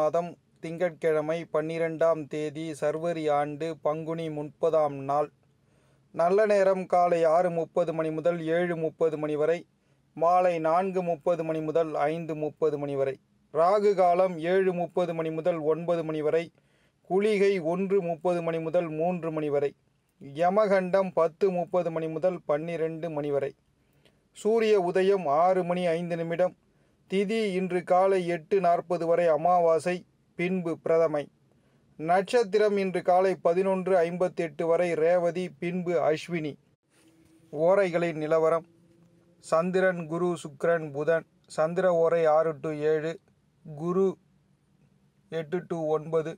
மாதம் திங்கட்கிழமை பன்னிரெண்டாம் தேதி சர்வரி ஆண்டு பங்குனி முப்பதாம் நாள் நல்ல நேரம் காலை ஆறு முப்பது மணி முதல் ஏழு முப்பது மணி வரை மாலை நான்கு முப்பது மணி முதல் ஐந்து முப்பது மணி வரை ராகு காலம் ஏழு முப்பது மணி முதல் ஒன்பது மணி வரை குளிகை ஒன்று முப்பது மணி முதல் மூன்று மணி வரை யமகண்டம் பத்து முப்பது மணி முதல் பன்னிரெண்டு மணி வரை சூரிய உதயம் ஆறு மணி ஐந்து நிமிடம் திதி இன்று காலை எட்டு நாற்பது வரை அமாவாசை பின்பு பிரதமை நட்சத்திரம் இன்று காலை பதினொன்று ஐம்பத்தெட்டு வரை ரேவதி பின்பு அஸ்வினி ஓரைகளின் நிலவரம் சந்திரன் குரு சுக்கிரன் புதன் சந்திர ஓரை ஆறு டு ஏழு குரு எட்டு டு ஒன்பது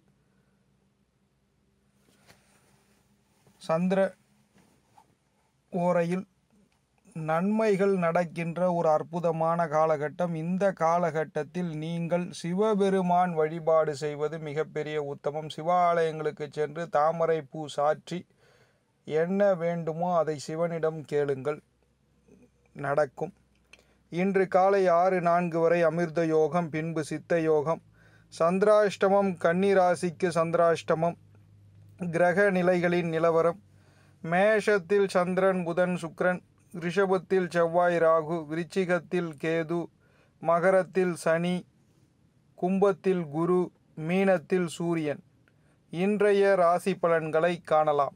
சந்திர ஓரையில் நன்மைகள் நடக்கின்ற ஒரு அற்புதமான காலகட்டம் இந்த காலகட்டத்தில் நீங்கள் சிவபெருமான் வழிபாடு செய்வது மிகப்பெரிய உத்தமம் சிவாலயங்களுக்கு சென்று தாமரை பூ சாற்றி என்ன வேண்டுமோ அதை சிவனிடம் கேளுங்கள் நடக்கும் இன்று காலை ஆறு நான்கு வரை அமிர்த யோகம் பின்பு சித்த யோகம் சந்திராஷ்டமம் கன்னிராசிக்கு சந்திராஷ்டமம் கிரக நிலைகளின் நிலவரம் மேஷத்தில் சந்திரன் புதன் சுக்கிரன் ரிஷபத்தில் செவ்வாய் ராகு விருச்சிகத்தில் கேது மகரத்தில் சனி கும்பத்தில் குரு மீனத்தில் சூரியன் இன்றைய ராசி பலன்களை காணலாம்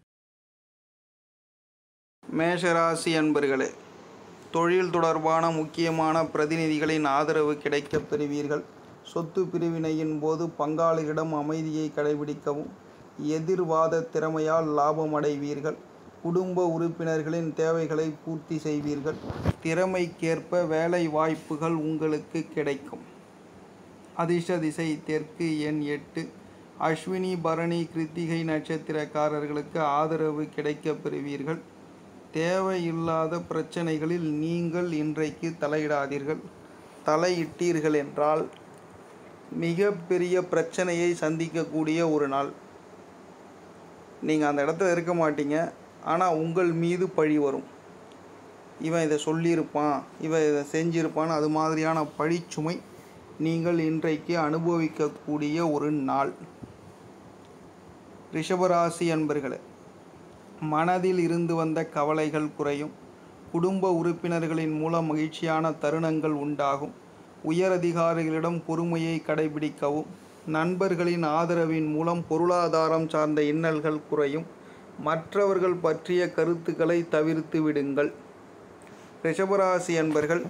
மேஷராசி அன்பர்களே தொழில் தொடர்பான முக்கியமான பிரதிநிதிகளின் ஆதரவு கிடைக்கப் பெறுவீர்கள் சொத்து பிரிவினையின் போது பங்காளிகளிடம் அமைதியை கடைபிடிக்கவும் எதிர்வாத திறமையால் லாபம் அடைவீர்கள் குடும்ப உறுப்பினர்களின் தேவைகளை பூர்த்தி செய்வீர்கள் திறமைக்கேற்ப வேலை வாய்ப்புகள் உங்களுக்கு கிடைக்கும் அதிர்ஷ்ட திசை தெற்கு எண் எட்டு அஸ்வினி பரணி கிருத்திகை நட்சத்திரக்காரர்களுக்கு ஆதரவு கிடைக்கப் பெறுவீர்கள் தேவையில்லாத பிரச்சனைகளில் நீங்கள் இன்றைக்கு தலையிடாதீர்கள் தலையிட்டீர்கள் என்றால் மிக பெரிய பிரச்சனையை சந்திக்கக்கூடிய ஒரு நாள் நீங்கள் அந்த இடத்துல இருக்க மாட்டீங்க ஆனால் உங்கள் மீது பழி வரும் இவன் இதை சொல்லியிருப்பான் இவன் இதை செஞ்சிருப்பான் அது மாதிரியான பழிச்சுமை நீங்கள் இன்றைக்கு அனுபவிக்கக்கூடிய ஒரு நாள் ரிஷபராசி அன்பர்களே மனதில் இருந்து வந்த கவலைகள் குறையும் குடும்ப உறுப்பினர்களின் மூலம் மகிழ்ச்சியான தருணங்கள் உண்டாகும் உயரதிகாரிகளிடம் பொறுமையை கடைபிடிக்கவும் நண்பர்களின் ஆதரவின் மூலம் பொருளாதாரம் சார்ந்த இன்னல்கள் குறையும் மற்றவர்கள் பற்றிய கருத்துக்களை தவிர்த்து விடுங்கள் ரிஷபராசி அன்பர்கள்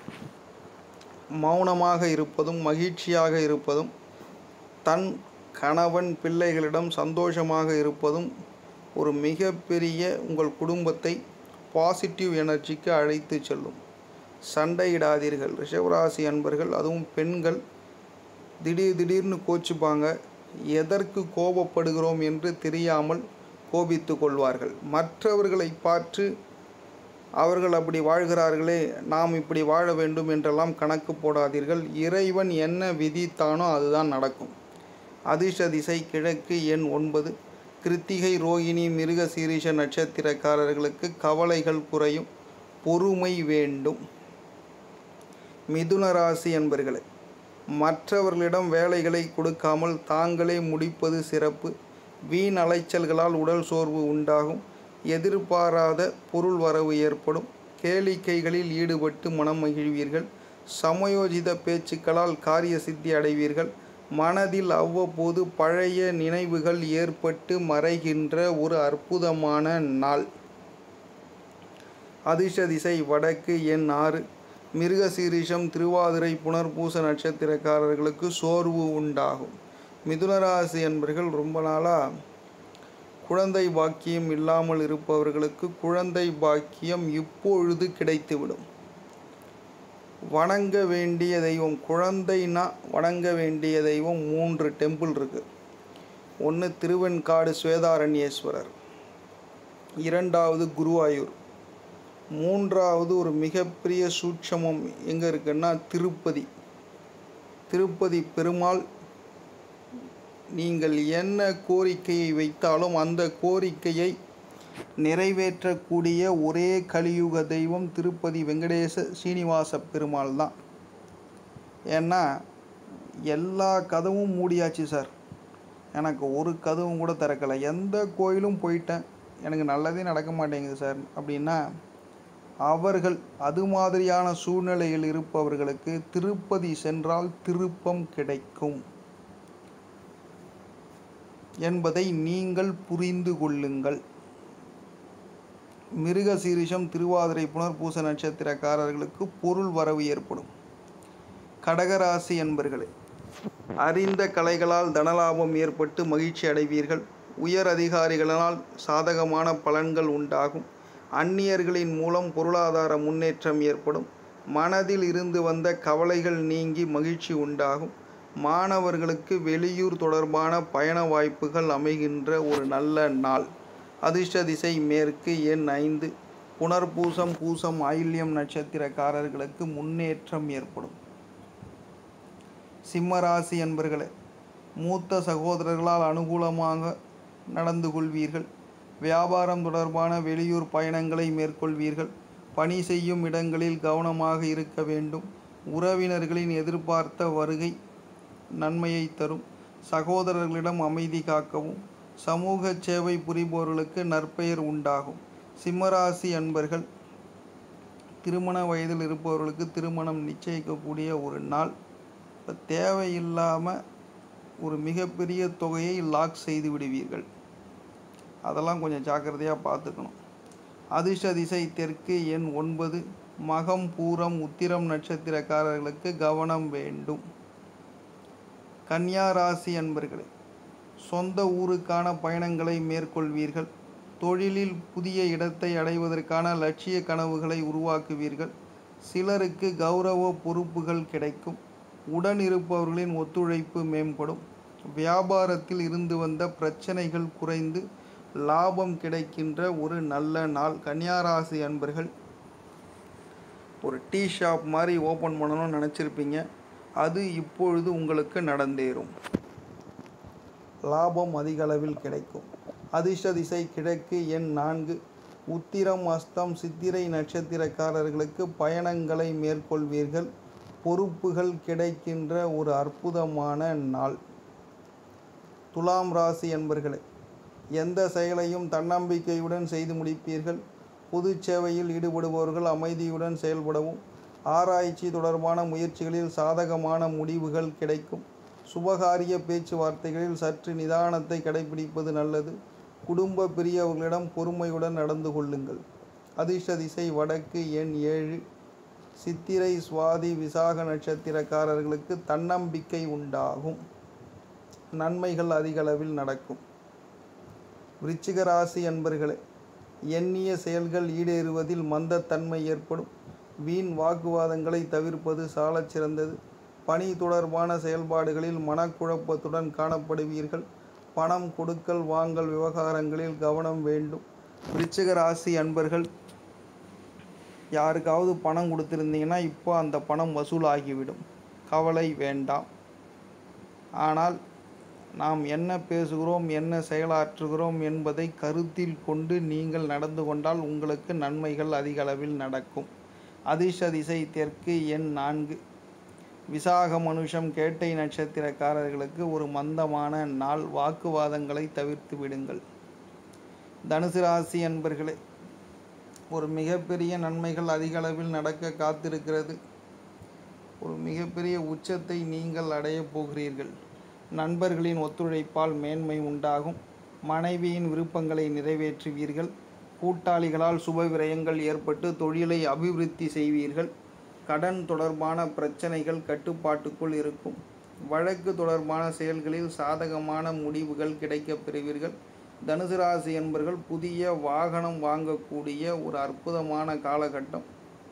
மௌனமாக இருப்பதும் மகிழ்ச்சியாக இருப்பதும் தன் கணவன் பிள்ளைகளிடம் சந்தோஷமாக இருப்பதும் ஒரு மிகப்பெரிய உங்கள் குடும்பத்தை பாசிட்டிவ் எனர்ஜிக்கு அழைத்து செல்லும் சண்டையிடாதீர்கள் ரிஷபராசி அன்பர்கள் அதுவும் பெண்கள் திடீர் திடீர்னு கோச்சுப்பாங்க எதற்கு கோபப்படுகிறோம் என்று தெரியாமல் கோபித்து கொள்வார்கள் மற்றவர்களை பார்த்து அவர்கள் அப்படி வாழ்கிறார்களே நாம் இப்படி வாழ வேண்டும் என்றெல்லாம் கணக்கு போடாதீர்கள் இறைவன் என்ன விதித்தானோ அதுதான் நடக்கும் அதிர்ஷ்ட திசை கிழக்கு எண் ஒன்பது கிருத்திகை ரோகிணி மிருக சீரிஷ நட்சத்திரக்காரர்களுக்கு கவலைகள் குறையும் பொறுமை வேண்டும் மிதுன ராசி என்பர்களே மற்றவர்களிடம் வேலைகளை கொடுக்காமல் தாங்களே முடிப்பது சிறப்பு வீண் அலைச்சல்களால் உடல் சோர்வு உண்டாகும் எதிர்பாராத பொருள் வரவு ஏற்படும் கேளிக்கைகளில் ஈடுபட்டு மனம் மகிழ்வீர்கள் சமயோஜித பேச்சுக்களால் காரிய சித்தி அடைவீர்கள் மனதில் அவ்வப்போது பழைய நினைவுகள் ஏற்பட்டு மறைகின்ற ஒரு அற்புதமான நாள் அதிர்ஷ்ட திசை வடக்கு எண் ஆறு மிருகசீரிஷம் திருவாதிரை புனர்பூச நட்சத்திரக்காரர்களுக்கு சோர்வு உண்டாகும் மிதுனராசி என்பர்கள் ரொம்ப நாளாக குழந்தை பாக்கியம் இல்லாமல் இருப்பவர்களுக்கு குழந்தை பாக்கியம் இப்பொழுது கிடைத்துவிடும் வணங்க வேண்டிய தெய்வம் குழந்தைனா வணங்க வேண்டிய தெய்வம் மூன்று டெம்பிள் இருக்குது ஒன்று திருவெண்காடு ஸ்வேதாரண்யேஸ்வரர் இரண்டாவது குருவாயூர் மூன்றாவது ஒரு மிகப்பெரிய சூட்சமம் எங்கே இருக்குன்னா திருப்பதி திருப்பதி பெருமாள் நீங்கள் என்ன கோரிக்கையை வைத்தாலும் அந்த கோரிக்கையை நிறைவேற்றக்கூடிய ஒரே கலியுக தெய்வம் திருப்பதி வெங்கடேச சீனிவாச பெருமாள் தான் ஏன்னா எல்லா கதவும் மூடியாச்சு சார் எனக்கு ஒரு கதவும் கூட திறக்கலை எந்த கோயிலும் போயிட்டேன் எனக்கு நல்லதே நடக்க மாட்டேங்குது சார் அப்படின்னா அவர்கள் அது மாதிரியான சூழ்நிலையில் இருப்பவர்களுக்கு திருப்பதி சென்றால் திருப்பம் கிடைக்கும் என்பதை நீங்கள் புரிந்து கொள்ளுங்கள் மிருக சீரிஷம் திருவாதிரை புனர்பூச நட்சத்திரக்காரர்களுக்கு பொருள் வரவு ஏற்படும் கடகராசி என்பர்களே அறிந்த கலைகளால் தனலாபம் ஏற்பட்டு மகிழ்ச்சி அடைவீர்கள் உயர் அதிகாரிகளால் சாதகமான பலன்கள் உண்டாகும் அந்நியர்களின் மூலம் பொருளாதார முன்னேற்றம் ஏற்படும் மனதில் இருந்து வந்த கவலைகள் நீங்கி மகிழ்ச்சி உண்டாகும் மாணவர்களுக்கு வெளியூர் தொடர்பான பயண வாய்ப்புகள் அமைகின்ற ஒரு நல்ல நாள் அதிர்ஷ்ட திசை மேற்கு எண் ஐந்து புனர்பூசம் பூசம் ஆயில்யம் நட்சத்திரக்காரர்களுக்கு முன்னேற்றம் ஏற்படும் சிம்மராசி என்பர்களே மூத்த சகோதரர்களால் அனுகூலமாக நடந்து கொள்வீர்கள் வியாபாரம் தொடர்பான வெளியூர் பயணங்களை மேற்கொள்வீர்கள் பணி செய்யும் இடங்களில் கவனமாக இருக்க வேண்டும் உறவினர்களின் எதிர்பார்த்த வருகை நன்மையை தரும் சகோதரர்களிடம் அமைதி காக்கவும் சமூக சேவை புரிபவர்களுக்கு நற்பெயர் உண்டாகும் சிம்மராசி அன்பர்கள் திருமண வயதில் இருப்பவர்களுக்கு திருமணம் நிச்சயிக்கக்கூடிய ஒரு நாள் இப்போ தேவையில்லாமல் ஒரு மிகப்பெரிய தொகையை லாக் செய்து விடுவீர்கள் அதெல்லாம் கொஞ்சம் ஜாக்கிரதையாக பார்த்துக்கணும் அதிர்ஷ்ட திசை தெற்கு எண் ஒன்பது மகம் பூரம் உத்திரம் நட்சத்திரக்காரர்களுக்கு கவனம் வேண்டும் கன்னியா ராசி அன்பர்களே சொந்த ஊருக்கான பயணங்களை மேற்கொள்வீர்கள் தொழிலில் புதிய இடத்தை அடைவதற்கான லட்சிய கனவுகளை உருவாக்குவீர்கள் சிலருக்கு கௌரவ பொறுப்புகள் கிடைக்கும் உடன் இருப்பவர்களின் ஒத்துழைப்பு மேம்படும் வியாபாரத்தில் இருந்து வந்த பிரச்சனைகள் குறைந்து லாபம் கிடைக்கின்ற ஒரு நல்ல நாள் கன்னியாராசி அன்பர்கள் ஒரு டீ ஷாப் மாதிரி ஓப்பன் பண்ணணும்னு நினச்சிருப்பீங்க அது இப்பொழுது உங்களுக்கு நடந்தேறும் லாபம் அதிக அளவில் கிடைக்கும் அதிர்ஷ்ட திசை கிழக்கு எண் நான்கு உத்திரம் அஸ்தம் சித்திரை நட்சத்திரக்காரர்களுக்கு பயணங்களை மேற்கொள்வீர்கள் பொறுப்புகள் கிடைக்கின்ற ஒரு அற்புதமான நாள் துலாம் ராசி என்பர்களே எந்த செயலையும் தன்னம்பிக்கையுடன் செய்து முடிப்பீர்கள் பொது சேவையில் ஈடுபடுபவர்கள் அமைதியுடன் செயல்படவும் ஆராய்ச்சி தொடர்பான முயற்சிகளில் சாதகமான முடிவுகள் கிடைக்கும் சுபகாரிய பேச்சுவார்த்தைகளில் சற்று நிதானத்தை கடைபிடிப்பது நல்லது குடும்ப பிரியவர்களிடம் பொறுமையுடன் நடந்து கொள்ளுங்கள் அதிர்ஷ்ட திசை வடக்கு எண் ஏழு சித்திரை சுவாதி விசாக நட்சத்திரக்காரர்களுக்கு தன்னம்பிக்கை உண்டாகும் நன்மைகள் அதிக அளவில் நடக்கும் விருச்சிக ராசி அன்பர்களே எண்ணிய செயல்கள் ஈடேறுவதில் மந்தத்தன்மை ஏற்படும் வீண் வாக்குவாதங்களை தவிர்ப்பது சாலச் சிறந்தது பணி தொடர்பான செயல்பாடுகளில் மனக்குழப்பத்துடன் காணப்படுவீர்கள் பணம் கொடுக்கல் வாங்கல் விவகாரங்களில் கவனம் வேண்டும் விருச்சிக ராசி அன்பர்கள் யாருக்காவது பணம் கொடுத்துருந்தீங்கன்னா இப்போ அந்த பணம் வசூலாகிவிடும் கவலை வேண்டாம் ஆனால் நாம் என்ன பேசுகிறோம் என்ன செயலாற்றுகிறோம் என்பதை கருத்தில் கொண்டு நீங்கள் நடந்து கொண்டால் உங்களுக்கு நன்மைகள் அதிக அளவில் நடக்கும் அதிர்ஷ்ட திசை தெற்கு எண் நான்கு விசாக மனுஷம் கேட்டை நட்சத்திரக்காரர்களுக்கு ஒரு மந்தமான நாள் வாக்குவாதங்களை தவிர்த்து விடுங்கள் தனுசு ராசி அன்பர்களே ஒரு மிகப்பெரிய நன்மைகள் அதிக அளவில் நடக்க காத்திருக்கிறது ஒரு மிகப்பெரிய உச்சத்தை நீங்கள் அடையப் போகிறீர்கள் நண்பர்களின் ஒத்துழைப்பால் மேன்மை உண்டாகும் மனைவியின் விருப்பங்களை நிறைவேற்றுவீர்கள் கூட்டாளிகளால் சுப விரயங்கள் ஏற்பட்டு தொழிலை அபிவிருத்தி செய்வீர்கள் கடன் தொடர்பான பிரச்சனைகள் கட்டுப்பாட்டுக்குள் இருக்கும் வழக்கு தொடர்பான செயல்களில் சாதகமான முடிவுகள் கிடைக்கப் பெறுவீர்கள் தனுசு ராசி என்பர்கள் புதிய வாகனம் வாங்கக்கூடிய ஒரு அற்புதமான காலகட்டம்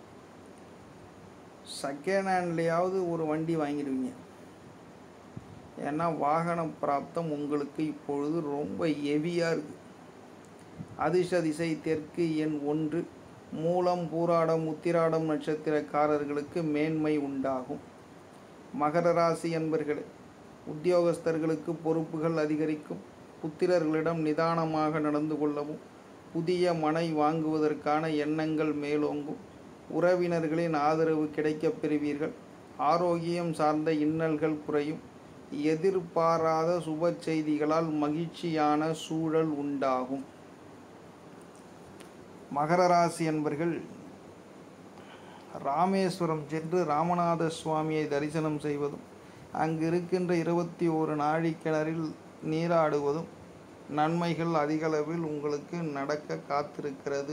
செகண்ட் ஹேண்ட்லேயாவது ஒரு வண்டி வாங்கிடுவீங்க ஏன்னா வாகன பிராப்தம் உங்களுக்கு இப்பொழுது ரொம்ப ஹெவியாக இருக்குது அதிர்ஷ்ட திசை தெற்கு எண் ஒன்று மூலம் பூராடம் உத்திராடம் நட்சத்திரக்காரர்களுக்கு மேன்மை உண்டாகும் மகர ராசி என்பர்களே உத்தியோகஸ்தர்களுக்கு பொறுப்புகள் அதிகரிக்கும் புத்திரர்களிடம் நிதானமாக நடந்து கொள்ளவும் புதிய மனை வாங்குவதற்கான எண்ணங்கள் மேலோங்கும் உறவினர்களின் ஆதரவு கிடைக்கப் பெறுவீர்கள் ஆரோக்கியம் சார்ந்த இன்னல்கள் குறையும் எதிர்பாராத சுப செய்திகளால் மகிழ்ச்சியான சூழல் உண்டாகும் மகர ராசி என்பர்கள் ராமேஸ்வரம் சென்று ராமநாத சுவாமியை தரிசனம் செய்வதும் அங்கு இருக்கின்ற இருபத்தி ஓரு நாழிக்கிணறில் நீராடுவதும் நன்மைகள் அதிகளவில் உங்களுக்கு நடக்க காத்திருக்கிறது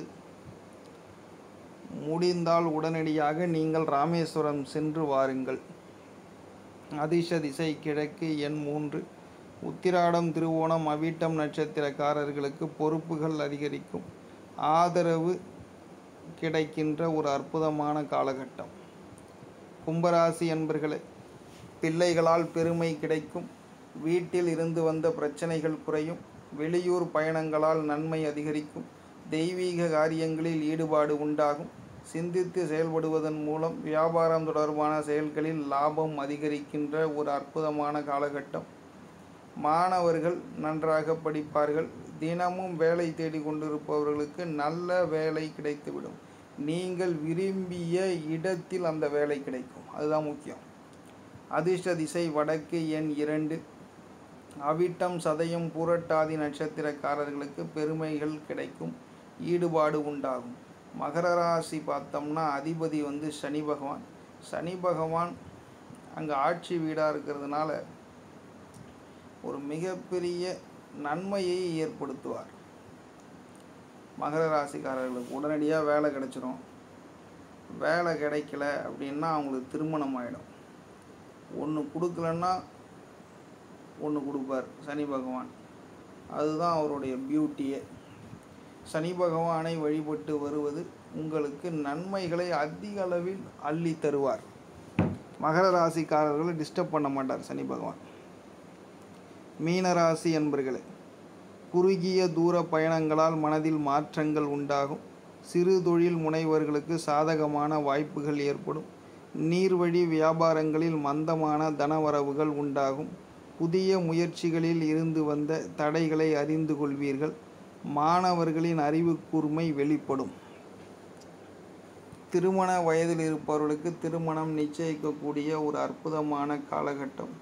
முடிந்தால் உடனடியாக நீங்கள் ராமேஸ்வரம் சென்று வாருங்கள் அதிர்ஷ திசை கிழக்கு எண் மூன்று உத்திராடம் திருவோணம் அவிட்டம் நட்சத்திரக்காரர்களுக்கு பொறுப்புகள் அதிகரிக்கும் ஆதரவு கிடைக்கின்ற ஒரு அற்புதமான காலகட்டம் கும்பராசி என்பர்களே பிள்ளைகளால் பெருமை கிடைக்கும் வீட்டில் இருந்து வந்த பிரச்சனைகள் குறையும் வெளியூர் பயணங்களால் நன்மை அதிகரிக்கும் தெய்வீக காரியங்களில் ஈடுபாடு உண்டாகும் சிந்தித்து செயல்படுவதன் மூலம் வியாபாரம் தொடர்பான செயல்களில் லாபம் அதிகரிக்கின்ற ஒரு அற்புதமான காலகட்டம் மாணவர்கள் நன்றாக படிப்பார்கள் தினமும் வேலை தேடி கொண்டிருப்பவர்களுக்கு நல்ல வேலை கிடைத்துவிடும் நீங்கள் விரும்பிய இடத்தில் அந்த வேலை கிடைக்கும் அதுதான் முக்கியம் அதிர்ஷ்ட திசை வடக்கு எண் இரண்டு அவிட்டம் சதயம் பூரட்டாதி நட்சத்திரக்காரர்களுக்கு பெருமைகள் கிடைக்கும் ஈடுபாடு உண்டாகும் மகர ராசி பார்த்தோம்னா அதிபதி வந்து சனி பகவான் சனி பகவான் அங்கே ஆட்சி வீடாக இருக்கிறதுனால ஒரு மிகப்பெரிய நன்மையை ஏற்படுத்துவார் மகர ராசிக்காரர்களுக்கு உடனடியாக வேலை கிடைச்சிரும் வேலை கிடைக்கல அப்படின்னா அவங்களுக்கு திருமணம் ஆகிடும் ஒன்று கொடுக்கலன்னா ஒன்று கொடுப்பார் சனி பகவான் அதுதான் அவருடைய பியூட்டியே சனி பகவானை வழிபட்டு வருவது உங்களுக்கு நன்மைகளை அதிக அளவில் அள்ளி தருவார் மகர ராசிக்காரர்களை டிஸ்டர்ப் பண்ண மாட்டார் சனி பகவான் மீனராசி என்பர்களே குறுகிய தூர பயணங்களால் மனதில் மாற்றங்கள் உண்டாகும் சிறு தொழில் முனைவர்களுக்கு சாதகமான வாய்ப்புகள் ஏற்படும் நீர்வழி வியாபாரங்களில் மந்தமான தனவரவுகள் உண்டாகும் புதிய முயற்சிகளில் இருந்து வந்த தடைகளை அறிந்து கொள்வீர்கள் மாணவர்களின் அறிவு கூர்மை வெளிப்படும் திருமண வயதில் இருப்பவர்களுக்கு திருமணம் நிச்சயிக்கக்கூடிய ஒரு அற்புதமான காலகட்டம்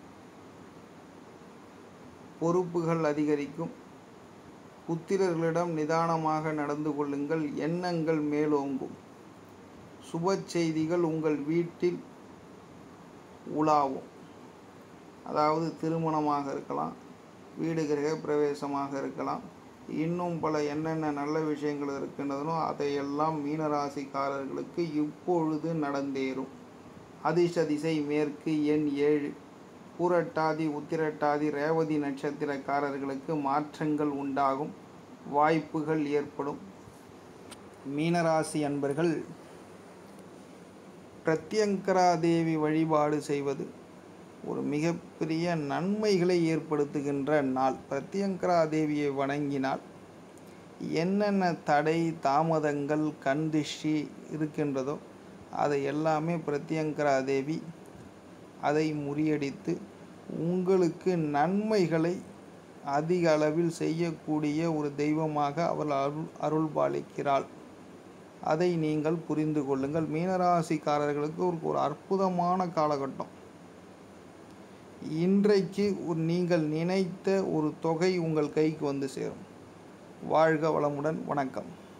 பொறுப்புகள் அதிகரிக்கும் புத்திரர்களிடம் நிதானமாக நடந்து கொள்ளுங்கள் எண்ணங்கள் மேலோங்கும் சுப செய்திகள் உங்கள் வீட்டில் உலாவும் அதாவது திருமணமாக இருக்கலாம் வீடு கிரக பிரவேசமாக இருக்கலாம் இன்னும் பல என்னென்ன நல்ல விஷயங்கள் இருக்கின்றதோ அதையெல்லாம் மீனராசிக்காரர்களுக்கு இப்பொழுது நடந்தேறும் அதிர்ஷ்ட திசை மேற்கு எண் ஏழு பூரட்டாதி உத்திரட்டாதி ரேவதி நட்சத்திரக்காரர்களுக்கு மாற்றங்கள் உண்டாகும் வாய்ப்புகள் ஏற்படும் மீனராசி அன்பர்கள் பிரத்யங்கரா தேவி வழிபாடு செய்வது ஒரு மிகப்பெரிய நன்மைகளை ஏற்படுத்துகின்ற நாள் பிரத்யங்கரா தேவியை வணங்கினால் என்னென்ன தடை தாமதங்கள் கண்திஷ்டி இருக்கின்றதோ அதை எல்லாமே பிரத்யங்கரா தேவி அதை முறியடித்து உங்களுக்கு நன்மைகளை அதிக அளவில் செய்யக்கூடிய ஒரு தெய்வமாக அவள் அருள் அருள்பாலிக்கிறாள் அதை நீங்கள் புரிந்து கொள்ளுங்கள் மீனராசிக்காரர்களுக்கு ஒரு ஒரு அற்புதமான காலகட்டம் இன்றைக்கு ஒரு நீங்கள் நினைத்த ஒரு தொகை உங்கள் கைக்கு வந்து சேரும் வாழ்க வளமுடன் வணக்கம்